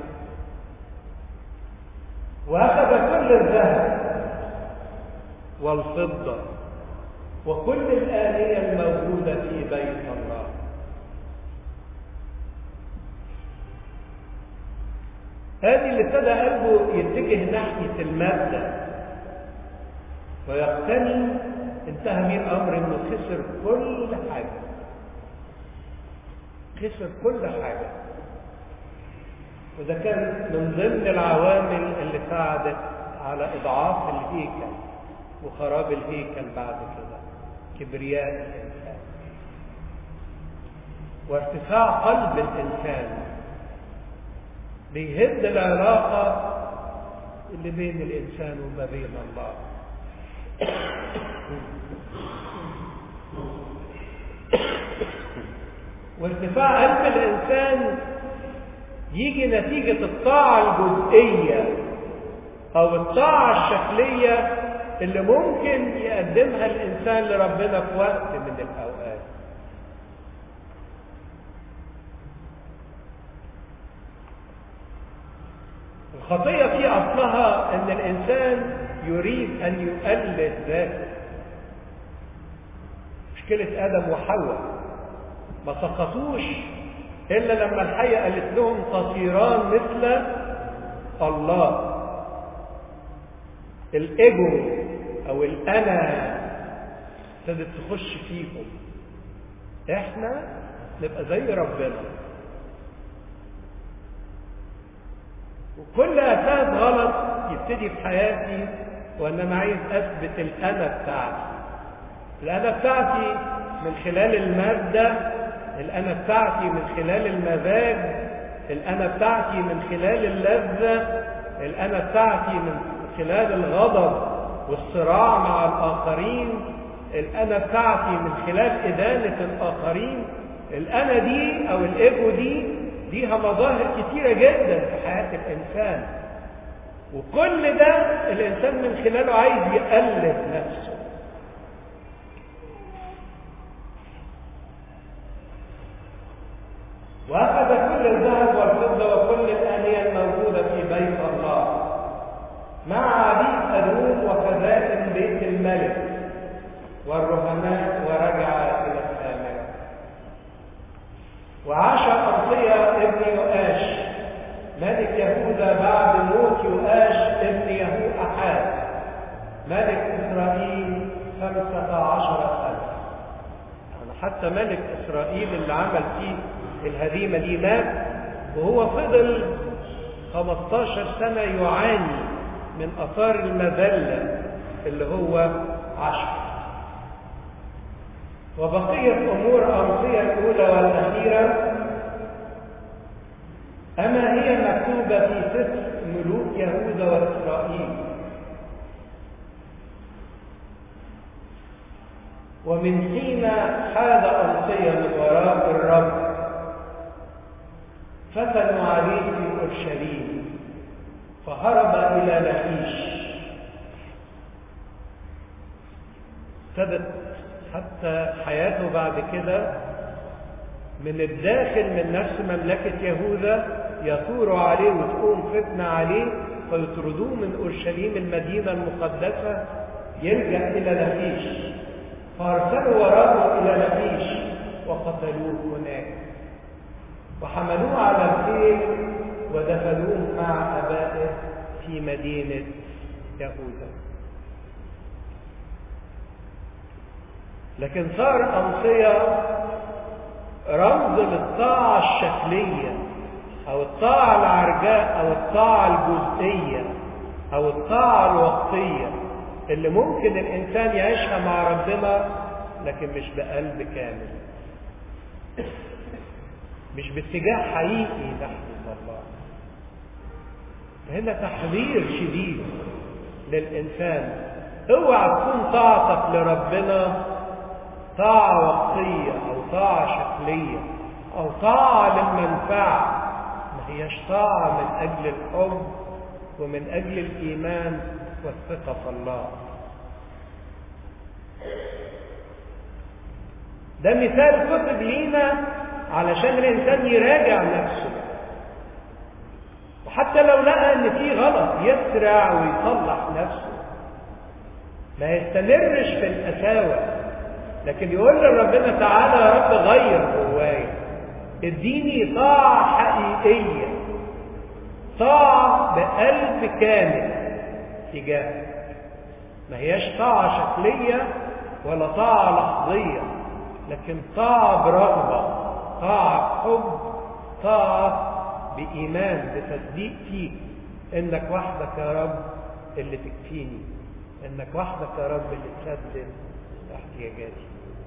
واخذ كل الذهب والفضه وكل الآلية الموجودة في بيت الله هذه اللي ابتدى قلبه يتجه ناحية المادة ويقتني انتهى بيه الأمر إنه خسر كل حاجة خسر كل حاجة وده كان من ضمن العوامل اللي ساعدت على إضعاف الهيكل وخراب الهيكل بعد كده كبرياء الإنسان وارتفاع قلب الإنسان بيهد العلاقة اللي بين الإنسان وما بين الله وارتفاع قلب الإنسان يجي نتيجة الطاعة الجزئية أو الطاعة الشكلية اللي ممكن يقدمها الإنسان لربنا في وقت من الأوقات الخطية في أصلها أن الإنسان يريد أن يؤلف ذاته مشكلة آدم وحواء ما سقطوش إلا لما الحية قالت لهم تصيران مثل الله الإيجو أو الأنا ابتدت تخش فيهم إحنا نبقى زي ربنا وكل أساس غلط يبتدي في حياتي وأن أنا عايز أثبت الأنا بتاعتي الأنا بتاعتي من خلال المادة الأنا بتاعتي من خلال المزاج الأنا بتاعتي من خلال اللذة الأنا بتاعتي من خلال الغضب والصراع مع الآخرين الأنا بتاعتي من خلال إدانة الآخرين الأنا دي أو الإيجو دي ليها مظاهر كتيرة جدا في حياة الإنسان وكل ده الإنسان من خلاله عايز يألف نفسه وأخذ كل الذهب والفضة وكل الآنية الموجودة في بيت الله مع عبيد أدوم وخزائن بيت الملك والرهناء ورجع إلى السامرة وعاش أرطية ابن يؤاش ملك يهوذا بعد موت يؤاش ابن يهو أحاد ملك إسرائيل خمسة عشر سنة يعني حتى ملك إسرائيل اللي عمل فيه الهزيمة دي مات وهو فضل 15 سنة يعاني من أثار المذلة اللي هو عشر وبقية أمور أمضية الأولى والأخيرة أما هي مكتوبة في سفر ملوك يهوذا وإسرائيل ومن حين حاد أمضية من وراء الرب فتنوا عليه في أورشليم فهرب إلى لحيش ابتدت حتى حياته بعد كده من الداخل من نفس مملكة يهوذا يثور عليه وتقوم فتنة عليه فيطردوه من أورشليم المدينة المقدسة يلجأ إلى لحيش فأرسلوا وراءه إلى لحيش وقتلوه هناك وحملوه على الخيل ودفنوه مع أبائه في مدينة يهوذا لكن صار أمصية رمز للطاعة الشكلية أو الطاعة العرجاء أو الطاعة الجزئية أو الطاعة الوقتية اللي ممكن الإنسان يعيشها مع ربنا لكن مش بقلب كامل مش باتجاه حقيقي نحو الله هنا تحذير شديد للإنسان اوعى تكون طاعتك لربنا طاعة وقتية أو طاعة شكلية أو طاعة للمنفعة ما هيش طاعة من أجل الحب ومن أجل الإيمان والثقة في الله ده مثال كتب لينا علشان الإنسان يراجع نفسه وحتى لو لقى إن في غلط يسرع ويصلح نفسه ما يستمرش في القساوة لكن يقول لربنا تعالى يا رب غير جوايا اديني طاعة حقيقية طاعة بقلب كامل تجاهك ما هياش طاعة شكلية ولا طاعة لحظية لكن طاعة برغبة طاعة بحب طاعة بإيمان بتصديق فيك إنك وحدك يا رب اللي تكفيني إنك وحدك يا رب اللي تسدد احتياجاتي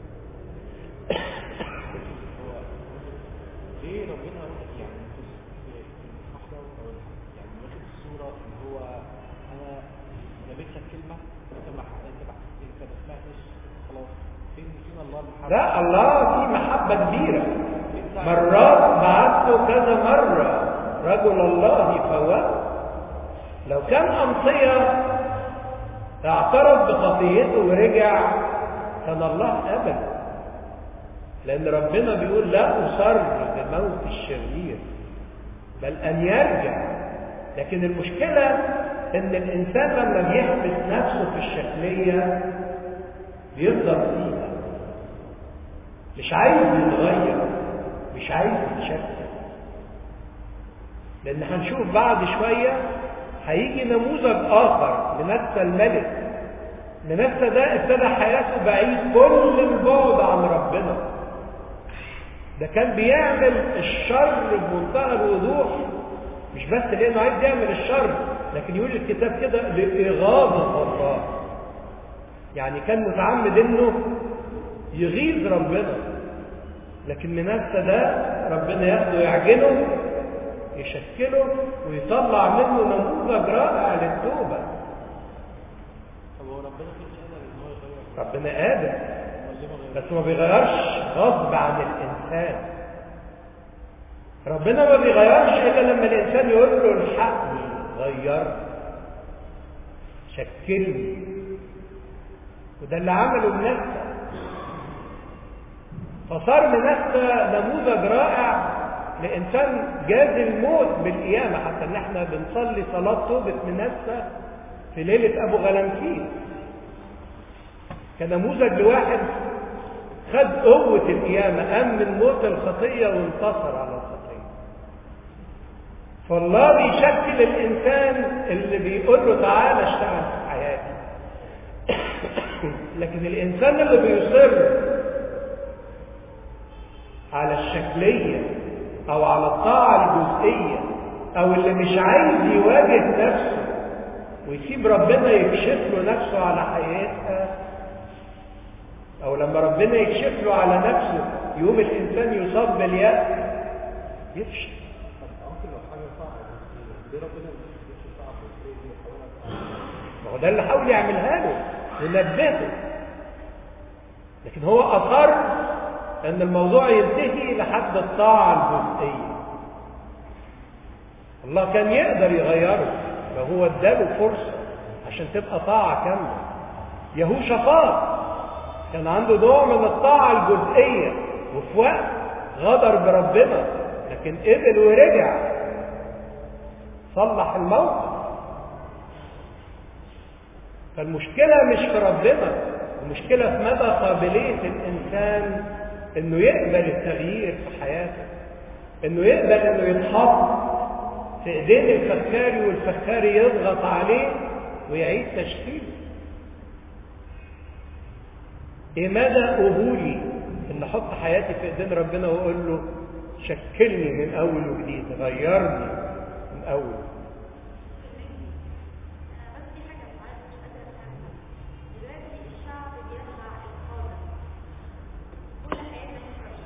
ليه ربنا يعني في المحضر او يعني واخد الصوره ان هو انا جابت لك كلمه انت ما انت ما انت ما سمعتش خلاص فين فين الله المحبه لا الله في محبة كبيرة مرات بعثته كذا مرة رجل الله فواه لو كان أمصية اعترف بخطيته ورجع كان الله أبدا لأن ربنا بيقول لا أصر بموت الشرير بل أن يرجع لكن المشكلة إن الإنسان لما بيحبس نفسه في الشكلية بيفضل فيها مش عايز يتغير مش عايز يتشكل لأن هنشوف بعد شوية هيجي نموذج آخر لنفس الملك منسى ده ابتدى حياته بعيد كل البعد عن ربنا ده كان بيعمل الشر بمنتهى الوضوح مش بس لانه عايز يعمل الشر لكن يقول الكتاب كده لإغاظة الله يعني كان متعمد انه يغيظ ربنا لكن منسى ده ربنا ياخده يعجنه يشكله ويطلع منه نموذج رائع للتوبه طب هو ربنا مش قادر ان هو يغير ربنا قادر امال ليه ما غيرش بس ما بيغيرش غصب عن الانسان ربنا ما بيغيرش الا لما الانسان يقول له الحقني غيرني شكلني وده اللي عمله بنفسه فصار منسى نموذج رائع لانسان جاز الموت بالقيامه حتى ان احنا بنصلي صلاه توبه منسى في ليله ابو غلامسيس كنموذج لواحد خد قوة القيامة قام من موت الخطية وانتصر على الخطية فالله بيشكل الإنسان اللي بيقول له تعالى اشتغل في حياتي لكن الإنسان اللي بيصر على الشكلية أو على الطاعة الجزئية أو اللي مش عايز يواجه نفسه ويسيب ربنا يكشف له نفسه على حياتها او لما ربنا يكشف له على نفسه يقوم الانسان يصاب باليأس يفشل طب ممكن لو حاجه صعبه ليه ربنا ما بيديش صعب ازاي دي يحولها ما هو ده اللي حاول يعملها له ونبهه لكن هو اصر ان الموضوع ينتهي لحد الطاعه الجزئيه الله كان يقدر يغيره لو هو اداله فرصه عشان تبقى طاعه كامله يهوشافاط كان عنده نوع من الطاعة الجزئية وفي وقت غدر بربنا لكن قبل ورجع صلح الموقف فالمشكلة مش في ربنا المشكلة في مدى قابلية الإنسان إنه يقبل التغيير في حياته إنه يقبل إنه يتحط في إيدين الفخاري والفخاري يضغط عليه ويعيد تشكيله ايه مدى قبولي ان احط حياتي في ايدين ربنا واقول له شكلني من اول وجديد غيرني من اول بس في حاجة معايا مش قادرة أفهمها دلوقتي الشعب بيتبع القادة كل حياته إسرائيل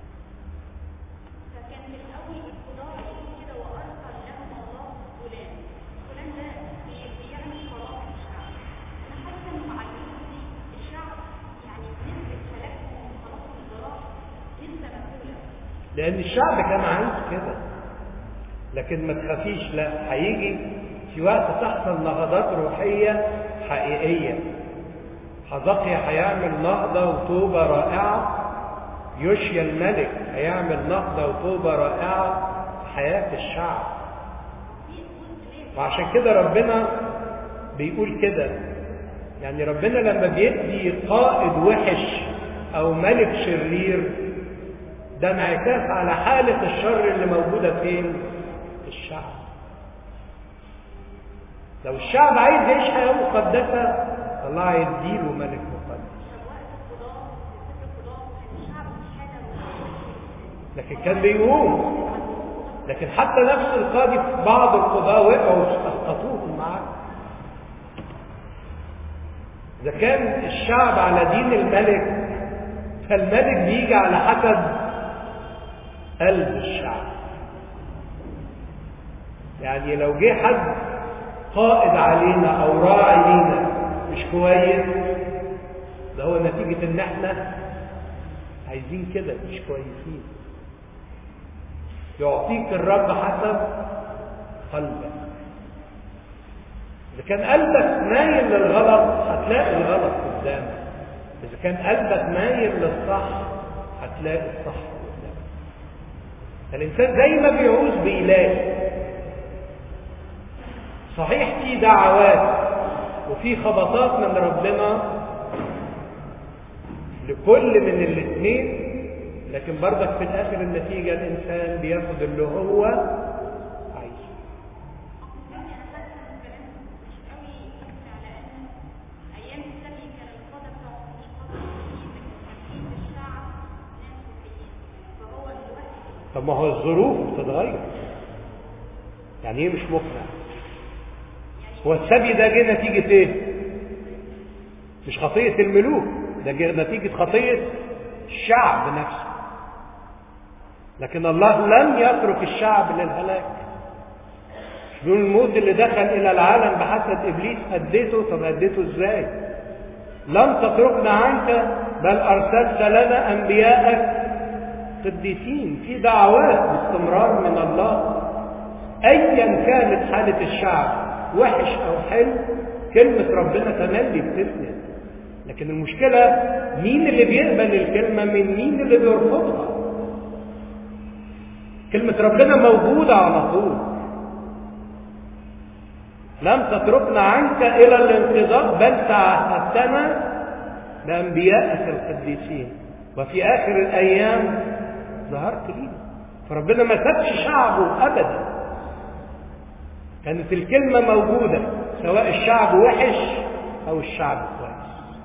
فكان في الأول القضاء يقول كده وأرسل لهم الله فلان فلان ده بي- بيعمل خلاص الشعب أنا حاسة إنه مع الناس دي الشعب يعني نسبة هلاكهم وخلاص الضرائب لسه مقبولة لان الشعب كان عايز كده لكن ما تخافيش لا هيجي في وقت تحصل نهضات روحية حقيقية حزقيا هيعمل نهضة وتوبة رائعة يوشيا الملك هيعمل نهضة وتوبة رائعة في حياة الشعب وعشان كده ربنا بيقول كده يعني ربنا لما بيدي قائد وحش او ملك شرير ده انعكاس على حالة الشر اللي موجودة فين في الشعب لو الشعب عايز يعيش حياة مقدسة الله يديله ملك مقدس لكن كان بيقوم لكن حتى نفس القاضي في بعض القضاة وقعوا اسقطوهم معاه إذا كان الشعب على دين الملك فالملك بيجي على حسب قلب الشعب يعني لو جه حد قائد علينا او راعي لينا مش كويس ده هو نتيجة ان احنا عايزين كده مش كويسين يعطيك الرب حسب قلبك إذا كان قلبك مايل للغلط هتلاقي الغلط قدامك إذا كان قلبك مايل للصح هتلاقي الصح قدامك الإنسان زي ما بيعوز بيلاقي صحيح في دعوات وفي خبطات من ربنا لكل من الاثنين لكن برضك في الاخر النتيجه الانسان بياخد اللي هو عايزه طب ما هو الظروف بتتغير يعني ايه مش مقنع هو السبي ده جه نتيجة ايه مش خطية الملوك ده جه نتيجة خطية الشعب نفسه لكن الله لم يترك الشعب للهلاك دون الموت اللي دخل الى العالم بحسب ابليس اديته طب اديته ازاي لم تتركنا عنك بل ارسلت لنا انبياءك قديسين في دعوات باستمرار من الله ايا كانت حاله الشعب وحش او حلو كلمه ربنا تملي بتسند لكن المشكله مين اللي بيقبل الكلمه من مين اللي بيرفضها كلمه ربنا موجوده على طول لم تتركنا عنك الى الانقضاء بل تعهدتنا بانبيائك القديسين وفي اخر الايام ظهرت لينا فربنا ما سابش شعبه ابدا كانت الكلمه موجوده سواء الشعب وحش او الشعب كويس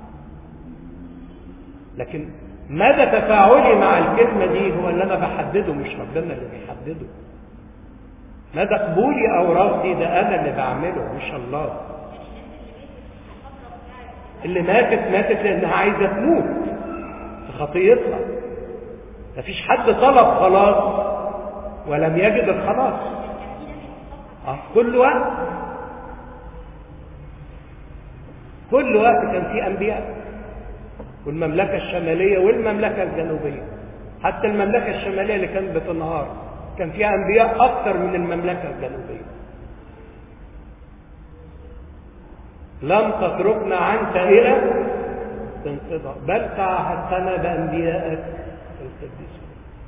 لكن مدى تفاعلي مع الكلمه دي هو اللي انا بحدده مش ربنا اللي بيحدده مدى قبولي او رفضي ده انا اللي بعمله مش الله اللي ماتت ماتت لانها عايزه تموت في خطيتها مفيش حد طلب خلاص ولم يجد الخلاص اه كل وقت كل وقت كان في انبياء والمملكه الشماليه والمملكه الجنوبيه حتى المملكه الشماليه اللي كانت بتنهار كان فيها انبياء اكثر من المملكه الجنوبيه لم تتركنا عنك الى انقضاء بل تعهدتنا بانبيائك القديسين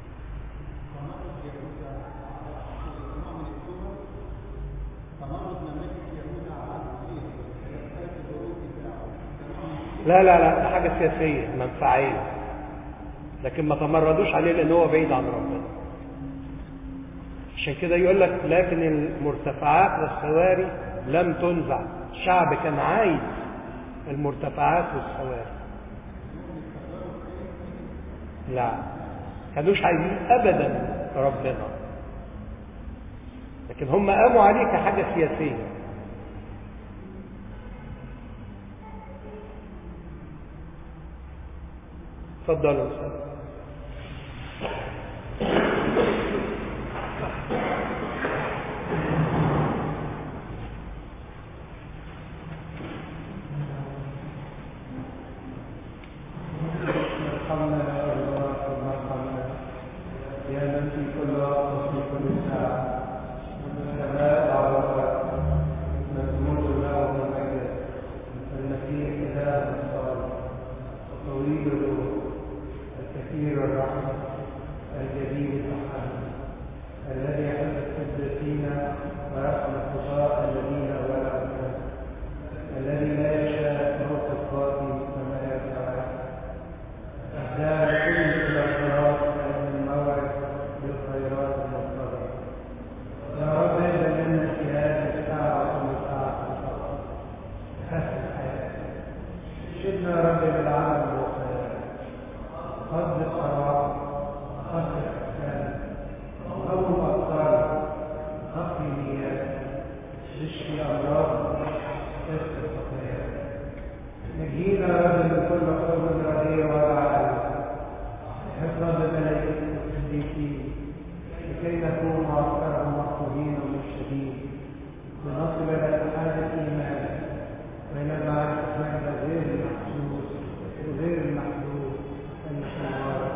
لا لا لا ده حاجه سياسيه منفعيه لكن ما تمردوش عليه لان هو بعيد عن ربنا عشان كده يقول لك لكن المرتفعات والسواري لم تنزع الشعب كان عايز المرتفعات والسواري لا كانوش عايزين ابدا ربنا لكن هم قاموا عليه كحاجه سياسيه اتفضلوا استاذ يا من في كل وقت وفي كل ساعة السماء على الأرض يا رب بالعمل والخير قدس أرواح قدس أحكام قوم أفكار نقي نيات اشفي أمراض اغفر خطايا نجينا يا رب من كل قوم رديء ولا حفظا بملائكة الصديقين لكي نكون أكثرهم محفوظين ومرشدين لنصل إلى اتحاد الإيمان وإلى معرفة معنى غير المحسوس وغير المحدود أن الله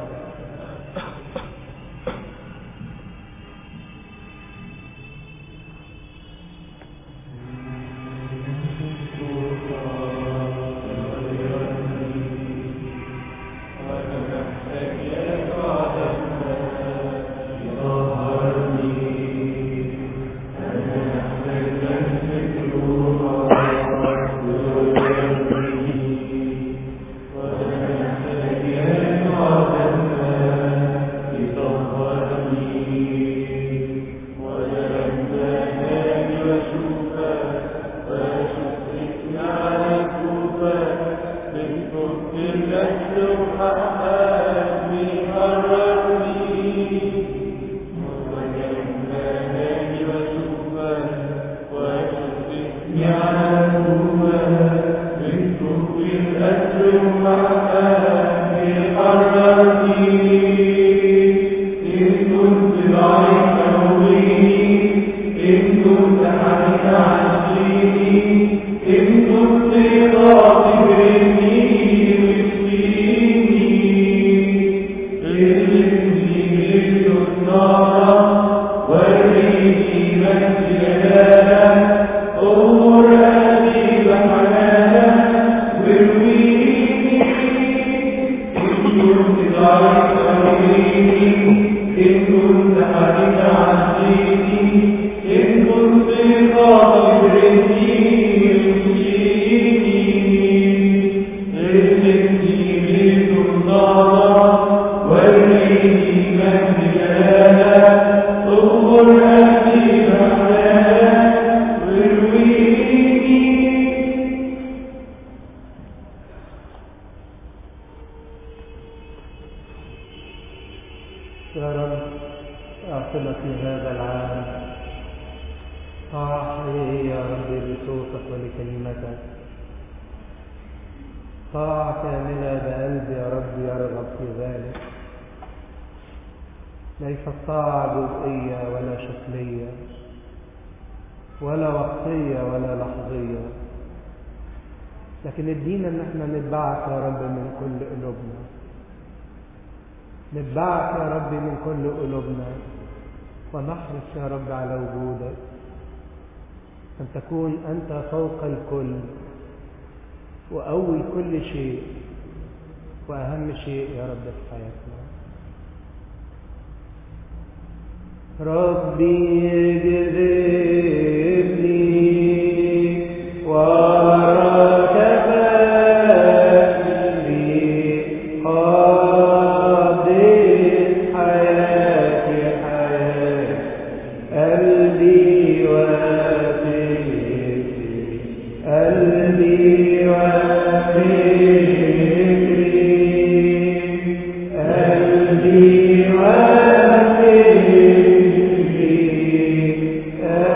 يا رب أعطنا في هذا العام طاعة حقيقية يا رب لصوتك ولكلمتك طاعة كاملة بقلب يا رب يرغب في ذلك ليست طاعة جزئية ولا شكلية ولا وقتية ولا لحظية لكن ادينا ان احنا نتبعك يا رب من كل قلوبنا نتبعك يا رب من كل قلوبنا ونحرص يا رب على وجودك أن تكون أنت فوق الكل وأول كل شيء وأهم شيء يا رب في حياتنا ربي اجذبني وراك فاسري قدس حياتي حياتي قلبي وفكري قلبي وفكري قلبي وفكري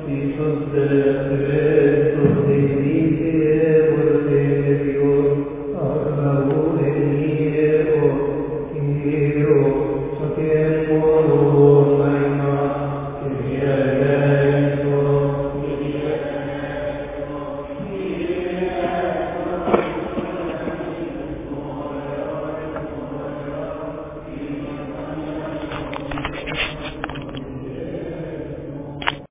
في حب الأخلاق